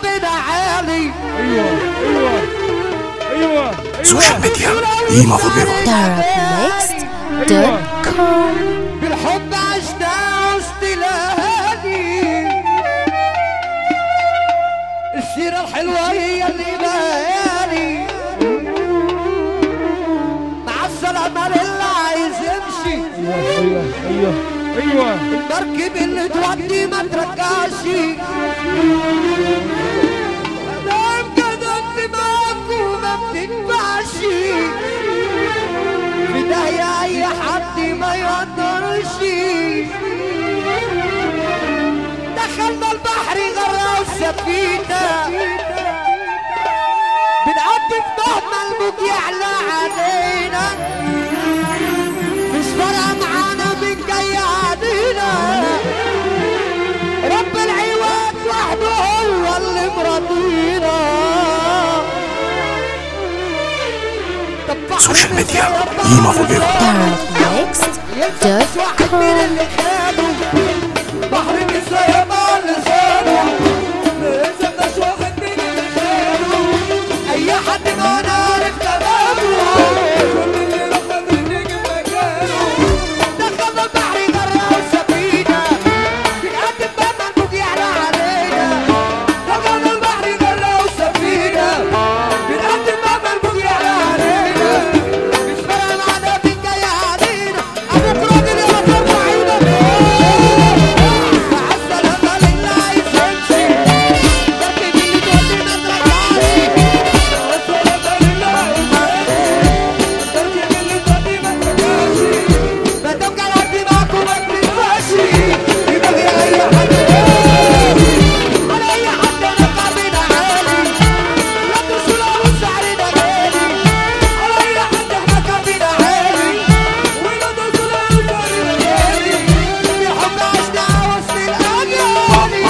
بنا عالي ايوه ايوه ايوه سوشيال ميديا قيمة فوبيرو darabmixed.com بالحب عشنا وسط ليالي السيرة الحلوة هي اللي ليالي مع السلامة للي عايز يمشي ايوه ايوه ايوه المركب اللي تودي ما ترجعش مادام كدت معاك وما بتنفعش في داهية أي حد ما يقدرش دخلنا البحر غرقوا السفينة بنقضي في مهما الموج يعلى علينا مش فارقة معانا مين جاي علينا رب العباد وحده هو اللي مرضينا طب بحر سوشيال ميديا السيارة قيمة فوبيرو ينفع واحد من اللي خانوا بحر النساء مع لسانه ما يلزمناش واحد من اللي خانوا اي حد ما نعرف تمامه كل اللي رفض نيجي مكانه دخلنا البحر غرقوا السفينه بنقدم بما الموج يعلى علينا دخلنا البحر غرقوا السفينه بنقدم بما الموج يعلى علينا مش فارقه معانا مين جاي علينا ابوك راجل يا رب عينك مع السلامه للي عايز يمشي لكن اللي تقول لي ما ترجعش مع السلامه للي عايز يمشي لكن اللي تقول لي ما ترجعش ما دام قلبي معاك وما بتنفعش يبقى هي اي حد على اي حد انا قابل عالي لا تسولا وسعرنا غالي على اي حد احنا قابل عالي ولا تسولا وسعرنا غالي في حب عشنا وسط الاجيال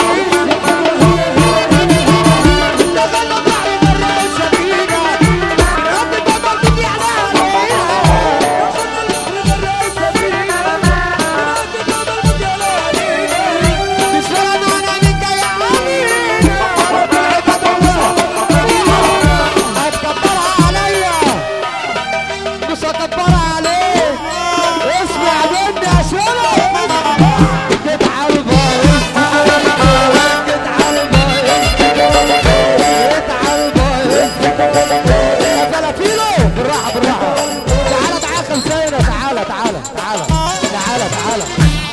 دخلنا بحر مرة سفينة رب بابا بدي على علينا دخلنا البحر مرة سفينة رب بابا بدي على علينا مش فارقة معانا مين جاي علينا رب العباد الله هتكبرها عليا مش هكبرها عليك اسمع مني يا شباب جيت على البايظ جيت على البايظ جيت على البايظ يا فلافيلو بالراحة بالراحة تعالى تعالى خمسينة تعالى تعالى تعالى تعالى تعالى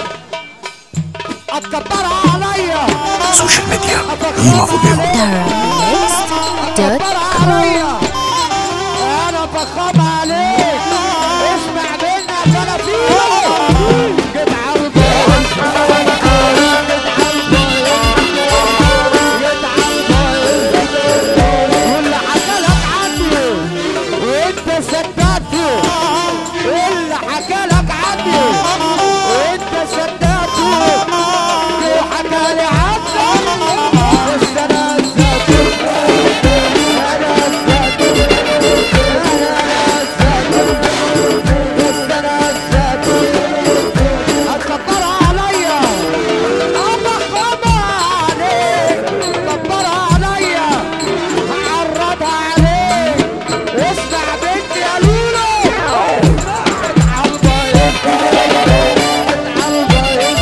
هتكبرها عليا سوشيال ميديا قيمة فوبيرو darabmixed.com انا فخام عليك اسمع مني يا فلافيلو جيت على البايظ جيت على البايظ جيت على البايظ واللي حكى لك عني وانت صدقته واللي حكى لك عني وانت صدقته وحكى لي عنك بس انا صدقته انا صدقته انا صدقته بس انا صدقته هتكبرها عليا أضخمها عليك كبرها عليا هعرضها عليك اسمع بنتي يا لولو اتعالبايظ اتعالبايظ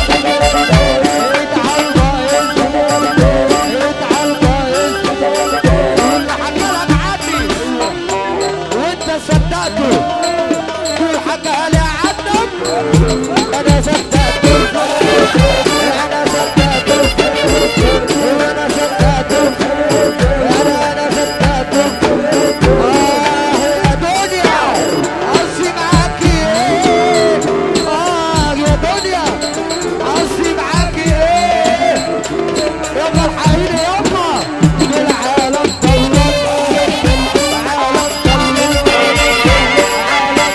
اتعالبايظ اتعالبايظ واللي حكى لك عني وانت صدقته وحكى لي عنك انا صدقته انا صدقته وانا صدقته انا انا صدقته اه يا دنيا قصي معاكي ايه اه يا دنيا قصي معاكي ايه يلا الحقيقي يلا العالم طلق العالم طلق العالم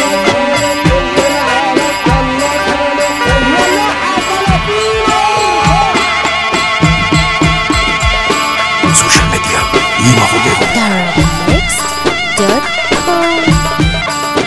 سوشيال ميديا قيمة فوبيرو darabmixed.com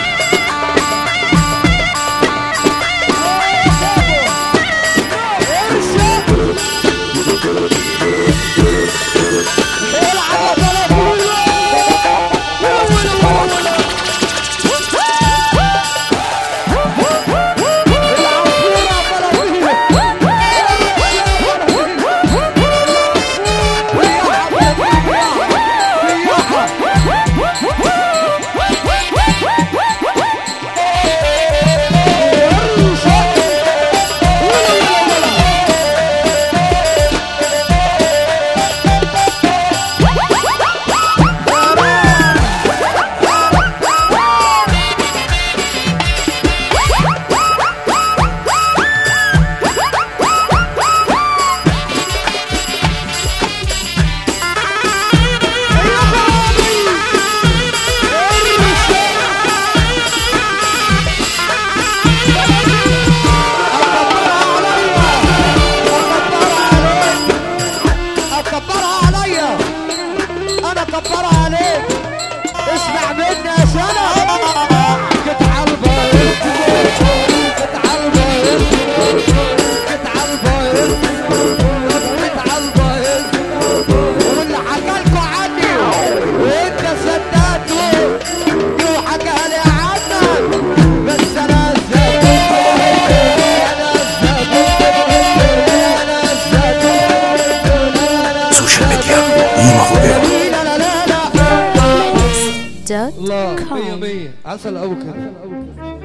العربية انا كبر عليك اسمع مني يا سنة كنت عالباير كنت عالباير كنت عالباير كنت عالباير واللي حكالكوا عني وانت صدقته وحكى لي عنك بس انا الزبون انا الزبون انا الزبون انا Social media Lima Forever لا لا لا لا dot الله مية com مية عسل أوكل